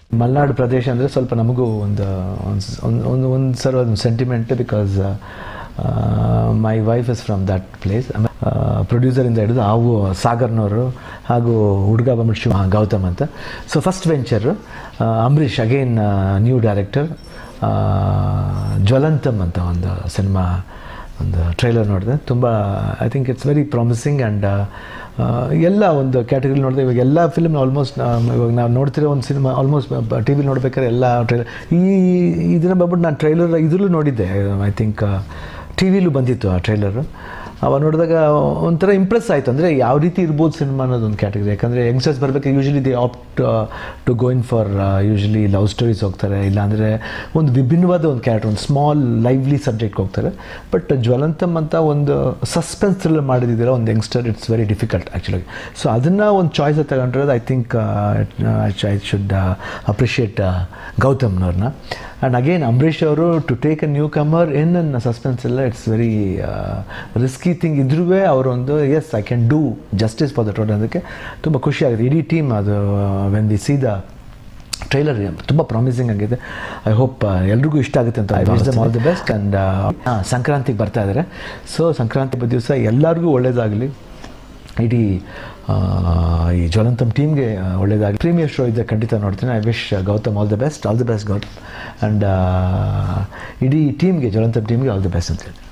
ಮಲೆನಾಡು ಪ್ರದೇಶ ಅಂದರೆ ಸ್ವಲ್ಪ ನಮಗೂ ಒಂದು ಒಂದು ಒಂದು ಒಂದು ಸರ್ ಒಂದು sentiment because my wife is from that place ಪ್ರೊಡ್ಯೂಸರಿಂದ ಹಿಡಿದು ಅವು ಸಾಗರ್ನವರು ಹಾಗೂ ಹುಡುಗ ಬಂದ್ಬಿಟ್ಟು ಶಿವ ಗೌತಮ್ ಅಂತ so first venture Ambareesh again new director Jwalantham ಅಂತ ಒಂದು ಸಿನಿಮಾ ಒಂದು ಟ್ರೈಲರ್ ನೋಡಿದೆ ತುಂಬ I think it's very promising and ಎಲ್ಲ ಒಂದು ಕ್ಯಾಟಗರಿ ನೋಡಿದೆ ಇವಾಗ ಎಲ್ಲ ಫಿಲ್ಮ್ ಆಲ್ಮೋಸ್ಟ್ ಇವಾಗ ನಾವು ನೋಡ್ತಿರೋ ಒಂದು ಸಿನಿಮಾ ಆಲ್ಮೋಸ್ಟ್ ಟಿ ವಿಲಿ ನೋಡ್ಬೇಕಾದ್ರೆ ಎಲ್ಲ ಟ್ರೈಲರ್ ಈ ಇದನ್ನ ಬಂದ್ಬಿಟ್ಟು ನಾನು ಟ್ರೈಲರ್ ಇದರಲ್ಲೂ ನೋಡಿದ್ದೆ ಐ ಥಿಂಕ್ ಟಿ ವಿಲೂ ಬಂದಿತ್ತು ಆ ಟ್ರೈಲರು ಅವಾಗ ನೋಡಿದಾಗ ಒಂಥರ ಇಂಪ್ರೆಸ್ ಆಯಿತು ಅಂದರೆ ಯಾವ ರೀತಿ ಇರ್ಬೋದು ಸಿನಿಮಾ ಅನ್ನೋದು ಒಂದು ಕ್ಯಾಟಗರಿ ಯಾಕಂದರೆ ಯಂಗ್ಸ್ಟರ್ಸ್ ಬರಬೇಕು usually they opt to goin for usually love stories ಹೋಗ್ತಾರೆ ಇಲ್ಲಾಂದರೆ ಒಂದು ವಿಭಿನ್ನವಾದ ಒಂದು ಕ್ಯಾರೆಕ್ಟರ್ ಒಂದು ಸ್ಮಾಲ್ ಲೈವ್ಲಿ ಸಬ್ಜೆಕ್ಟ್ಗೆ ಹೋಗ್ತಾರೆ ಬಟ್ ಜ್ವಲಂತಮ್ ಅಂತ ಒಂದು ಸಸ್ಪೆನ್ಸ್ ಥ್ರಿಲ್ಲರ್ ಮಾಡಿದ್ದೀರ ಒಂದು youngster it's very difficult actually so ಅದನ್ನು ಒಂದು ಚಾಯ್ಸ್ ತಗೊಂಡಿರೋದು I think I should appreciate ಗೌತಮ್ನವ್ರನ್ನ ಆ್ಯಂಡ್ ಅಗೇನ್ ಅಂಬರೀಷ್ ಅವರು to take a newcomer in an suspense ಎಲ್ಲ ಇಟ್ಸ್ ವೆರಿ ರಿಸ್ಕಿ ಥಿಂಗ್ ಇದ್ರೂ ಅವರೊಂದು yes I can do justice for the ಟೋಟ್ ಅದಕ್ಕೆ ತುಂಬ ಖುಷಿಯಾಗಿದೆ ಇಡೀ ಟೀಮ್ ಅದು when we see the trailer ತುಂಬ ಪ್ರಾಮಿಸಿಂಗ್ ಆಗಿದೆ ಐ ಹೋಪ್ ಎಲ್ರಿಗೂ ಇಷ್ಟ ಆಗುತ್ತೆ ಅಂತ I wish dum all the best and ಸಂಕ್ರಾಂತಿಗೆ ಬರ್ತಾ ಇದ್ದಾರೆ ಸೊ ಸಂಕ್ರಾಂತಿ ಹಬ್ಬದ ದಿವಸ ಎಲ್ಲರಿಗೂ ಒಳ್ಳೆಯದಾಗಲಿ ಇಡೀ ಈ ಜ್ವಲಂತಮ್ ಟೀಮ್ಗೆ ಒಳ್ಳೆಯದಾಗಲಿ ಪ್ರೀಮಿಯರ್ ಶೋ ಇದೆ ಖಂಡಿತ ನೋಡ್ತೀನಿ I wish Gautam all the best all the best Gautam and ಇಡೀ ಟೀಮ್ಗೆ ಜ್ವಲಂತಮ್ ಟೀಮ್ಗೆ ಆಲ್ ದಿ ಬೆಸ್ಟ್ ಅಂತ ಹೇಳಿ